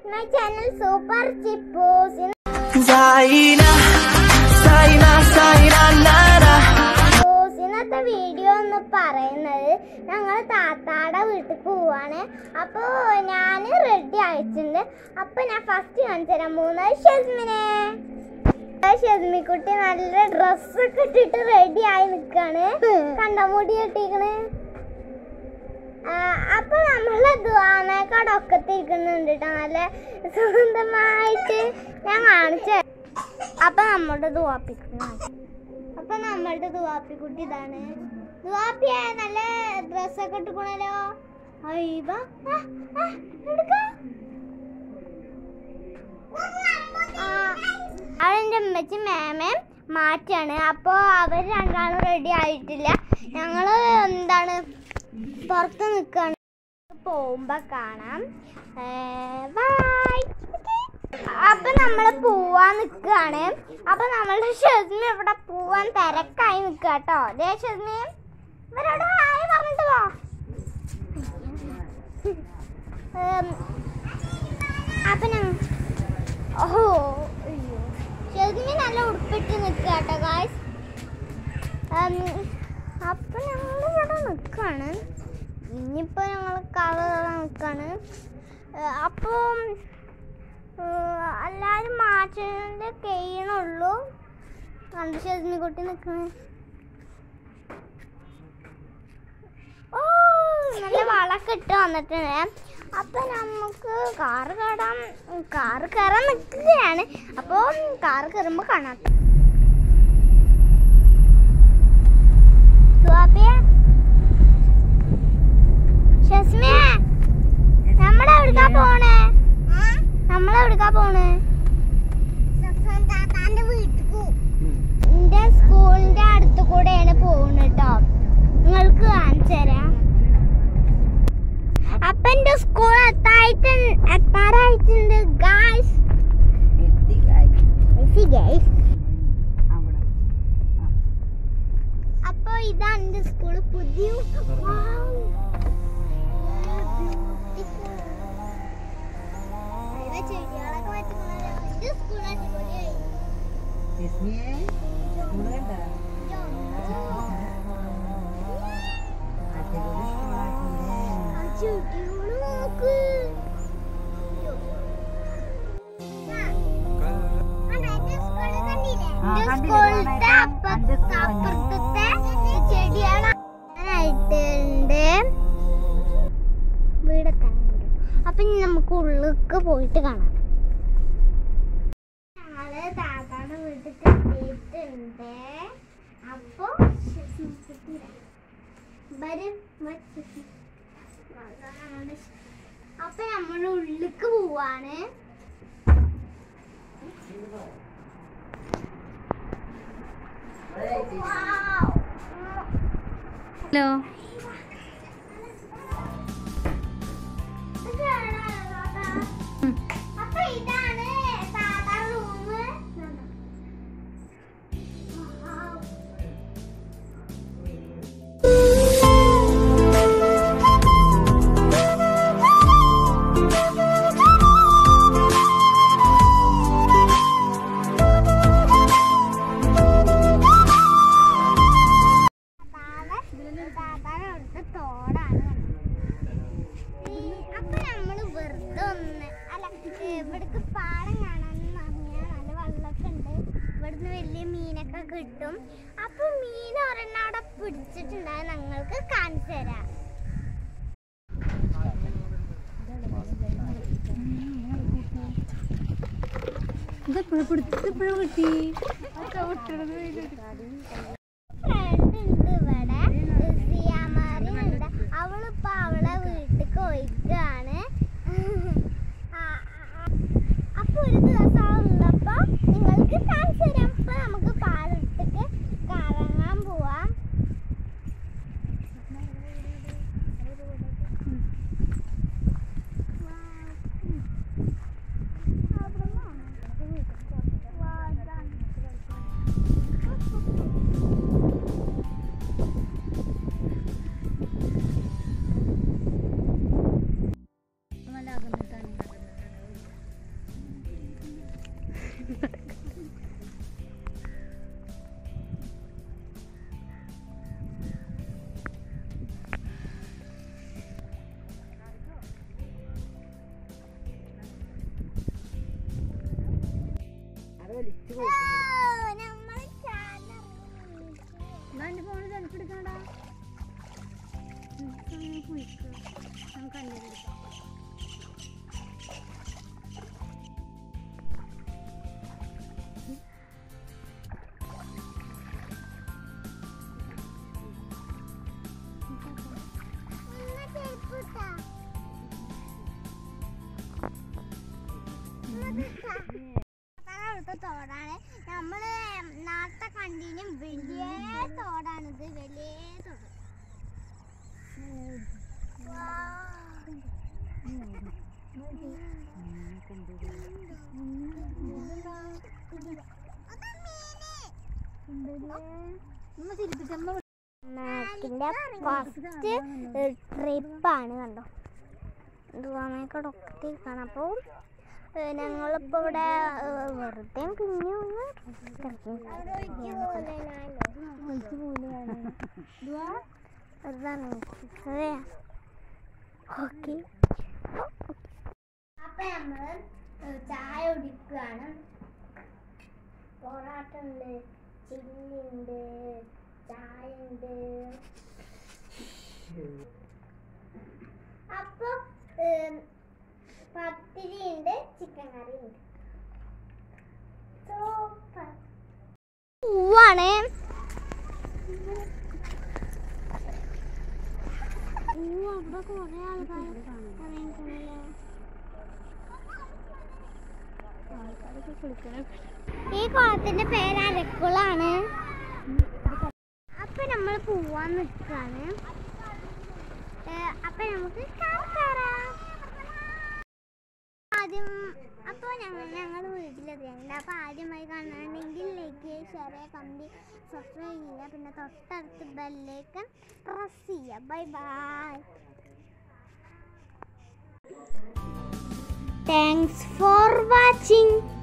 My channel super Chippoos Zaina, Zaina, Zaina, Nara. Chippoos ഇന്നത്തെ video എന്ന് പറയുന്നത് ഞങ്ങൾ താത്താടെ വീട്ടിൽ പോവാണ് അപ്പോൾ ഞാൻ റെഡി ആയിട്ടുണ്ട് അപ്പോൾ ഞാൻ ഫസ്റ്റ് കാണിച്ചു തരാൻ പോകുന്നത് ഷെസ്മിനെ ഷെസ്മിക്കുട്ടി നല്ല ഡ്രസ്സൊക്കെ ഇട്ടിട്ട് റെഡി ആയി നിൽക്കാണ് കണ്ട മുടി കെട്ടിക്കണ് ആ, അപ്പൊ നമ്മള് ദ്വാനക്കടൊക്കത്തിരിക്കുന്നുണ്ട് കേട്ടോ നല്ല സ്വന്തമായിട്ട് ഞാൻ കാണിച്ചു അപ്പൊ നമ്മുടെ ദുവാപ്പിക്കുന്ന അപ്പൊ നമ്മളുടെ ദുവാപ്പിക്കുട്ടി ഇതാണ് ദുവാപ്പിയ നല്ല ഡ്രസ്സൊക്കെ ഇട്ടുക്കണല്ലോ അയ്യബ അവൻ്റെ അമ്മച്ചി മേമേം മാറ്റാണ് അപ്പോൾ അവർ രണ്ടാളും റെഡി ആയിട്ടില്ല ഞങ്ങൾ എന്താണ് പുറത്ത് നിൽക്കുകയാണ് പോകുമ്പോ കാണാം ബൈ അപ്പൊ നമ്മൾ പോവാൻ നിൽക്കുകയാണ് അപ്പൊ നമ്മളുടെ ഷെസ്മി ഇവിടെ പോവാൻ തിരക്കായി നിൽക്കുക കേട്ടോ ദേ ഷെസ്മി ഇവരോട് ഹായ് പറഞ്ഞിട്ട് പോ ഉം, അപ്പൊ ഞങ്ങൾ ഓഹോ അയ്യോ ഷെസ്മി നല്ല ഉടുപ്പിട്ട് നിൽക്കുക കേട്ടോ ഗായ്സ് അപ്പൊ ഞങ്ങൾ ഇവിടെ നിൽക്കാണ് ഇനിയിപ്പോ ഞങ്ങൾ കഥ നിൽക്കാണ് അപ്പോൾ എല്ലാവരും മാറ്റുന്നത് കഴിയണുള്ളൂ കണ്ടു ഷെസ്മി കുട്ടി നിൽക്കണേ ഓ നല്ല വളക്കെ ഇട്ട് വന്നിട്ടുണ്ട് അപ്പൊ നമുക്ക് കാറ് കയറാൻ കാറ് കയറാൻ നിൽക്കുകയാണ് അപ്പോൾ കാറ് കയറുമ്പോൾ കാണാം സുവാപ്പിയെ ഷസ്മിയ നമ്മളെവിടുക്കാ പോണേ നമ്മളെവിടുക്കാ പോണേ എന്റെ സ്കൂളിന്റെ അടുത്ത് കൂടെയാണ് പോകുന്നത് കേട്ടോ നിങ്ങൾക്ക് കാണിച്ചു തരാം അപ്പൊ എന്റെ സ്കൂൾ എത്തായിട്ട് എത്താറായിട്ടുണ്ട് ഗായ്സ് ഗൈസ് അപ്പൊ ഇതാണ് എന്റെ സ്കൂള് പുതിയ Wow. Beautiful. അതിലെ ചെടികളൊക്കെ വെച്ചിട്ടുണ്ടല്ലോ. എന്റെ സ്കൂൾ അടിപൊളിയായി ആ ചെടികള് നോക്ക് സ്കൂളിന്റെ അപ്പുറത്തെ അപ്പുറത്തെ ചെടികളായിട്ടുണ്ട് വീടെത്താനുണ്ട് അപ്പൊ ഇനി നമുക്ക് ഉള്ളിലേക്ക് പോയിട്ട് കാണാം ഞങ്ങള് താത്താടെ വീട്ടിൽ എത്തിയിട്ടുണ്ട് അപ്പൊ വരും അപ്പൊ നമ്മൾ ഉള്ളിലേക്ക് പോവാണ് Wow. ഹലോ ഇത് കാണാലോ താത്താ? അപ്പൊ ഇതാണ് സാധാ റൂം തോടാണ് ഈ അപ്പൊ നമ്മള് വെറുതെ ഒന്ന് അല്ല ഇവിടക്ക് പാടം കാണാന്ന് പറഞ്ഞാൽ നല്ല വെള്ളമൊക്കെ ഉണ്ട് ഇവിടുന്ന് വലിയ മീനൊക്കെ കിട്ടും അപ്പൊ മീൻ ഒരെണ്ണം അവിടെ പിടിച്ചിട്ടുണ്ടായി ഞങ്ങൾക്ക് കാണിച്ചു തരാം ഇതെപ്പോഴും ഇതെപ്പോഴും കിട്ടി ഫ്രണ്ട് ഉണ്ട് ഇവിടെ സിയാമാരിനുണ്ട് അവളിപ്പോ അവളെ വീട്ടിൽ പോയിക്കാണ് അപ്പൊ ഒരു ദിവസം ഉള്ളപ്പോ നിങ്ങൾക്ക് കാണിച്ചു തരാം അപ്പൊ നമുക്ക് പാലത്തേക്ക് കറങ്ങാൻ പോവാം Wow. അവിടുത്തെ തോടാണ് നമ്മള് നാട്ടത്തെ കണ്ടിനും വലിയ തോടാണിത് വലിയ തോട് നാട്ടിന്റെ ഫസ്റ്റ് ട്രിപ്പാണ് കണ്ടോ ദുബാമേക്കോട് ഒക്കെ കാണാം അപ്പോൾ ഞങ്ങളിപ്പോൾ ഇവിടെ ഏഹ്, വെറുതെ കുഞ്ഞു ഒന്ന് ഓക്കെ അപ്പൊ നമ്മള് ചായ കുടിക്കുകയാണ് പൊറാട്ട ഉണ്ട് ചില്ലി ഉണ്ട് ചായ ഉണ്ട് അപ്പൊ ഏം, പത്തിരി ഉണ്ട് ചിക്കൻ കറി ഉണ്ട് സൂപ്പർ പൂവാണ് അവിടെ കുറെ ആൾക്കാർ ഇറങ്ങിയിട്ടുണ്ടല്ലോ ഈ കുളത്തിന്റെ പേര് അരക്കുളാണ് അപ്പൊ നമ്മൾ പോവാൻ നിൽക്കാണ് അപ്പൊ നമുക്ക് കയറാം ആദ്യം അപ്പോൾ ഞങ്ങൾ ഞങ്ങൾ വീട്ടിലെത്തിയിട്ടുണ്ട് അപ്പോൾ ആദ്യമായി കാണുന്നുണ്ടെങ്കിൽ ലൈക്ക് ഷെയർ കമ്പി സബ്സ്ക്രൈബ് ചെയ്യുക പിന്നെ തൊട്ടടുത്ത് ബെല്ലേക്ക് പ്രസ് ചെയ്യുക bye bye thanks for watching